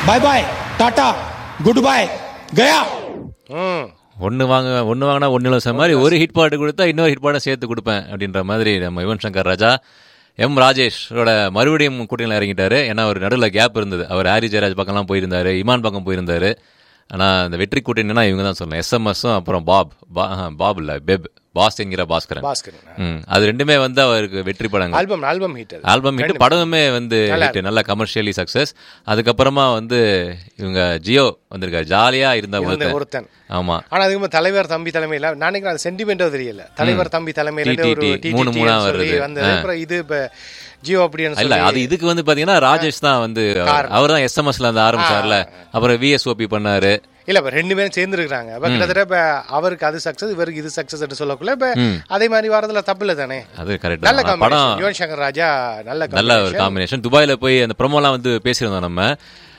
Bye bye tata goodbye गया ம் ஒன்று வாங்க ஒன்று வாங்கினா ஒன்று இலவச மாதிரி ஒரு ஹிட் பாட்டு கொடுத்தா இன்னொரு ஹிட் பாட்டை சேர்த்து கொடுப்பேன் அப்படின்ற மாதிரி நம்ம யுவன் சங்கர் ராஜா எம் ராஜேஷோட மறுபடியும் கூட்டணியில் இறங்கிட்டாரு ஏன்னா ஒரு நடுவில் கேப் இருந்தது அவர் ஹாரி ஜெயராஜ் பக்கம்லாம் போயிருந்தாரு இமான் பக்கம் போயிருந்தாரு ஆனால் அந்த வெற்றி கூட்டணினா இவங்க தான் சொல்லணும் எஸ்எம்எஸும் அப்புறம் பாப் பா- ஆஹா, பாப் இல்லை பெப் பாஸ் என்கிற பாஸ்கரன் பாஸ்கர் ம் அது ரெண்டுமே வந்து அவருக்கு வெற்றி படங்கள் ஆல்பம் ஆல்பம் ஹிட் அது ஆல்பம் ஹிட் படமுமே வந்து hit, நல்ல கமர்ஷியலி சக்சஸ் அதுக்கப்புறமா வந்து இவங்க ஜியோ வந்திருக்காரு ஜாலியா இருந்த இருந்த ஒருத்தன் ஒருத்தன் ஆமா ஆனா அதுக்கு தலைவர் தம்பி தலைமையில நான் நினைக்கிறேன் அது சென்டிமெண்டோ தெரியல தலைவர் தம்பி தலைமையில TTT, ஒரு மூணு TTT மூணா ன்னு சொல்லி வருது. வந்தது அப்புறம் இது இப்ப ஜியோ அப்படின்னு இல்ல சொல்லி அது இதுக்கு வந்து பாத்தீங்கன்னா ராஜேஷ் தான் வந்து அவர் தான் எஸ்எம்எஸ்ல வந்து ஆரம்பிச்சார்ல அப்புறம் விஎஸ்ஓபி பண்ணாரு இல்ல இப்ப ரெண்டு பேரும் சேர்ந்து இருக்காங்க இப்ப கிட்டத்தட்ட இப்ப அவருக்கு அது சக்சஸ் இவருக்கு இது சக்சஸ் சொல்லக்குள்ள இப்ப அதே மாதிரி வரதுல தப்பு இல்ல தானே அது கரெக்ட் நல்ல தான் படம் காம்பினேஷன் யுவன் சங்கர் ராஜா நல்ல நல்ல ஒரு காம்பினேஷன் துபாயில போய் அந்த ப்ரோமோலாம் வந்து பேசியிருந்தோம் நம்ம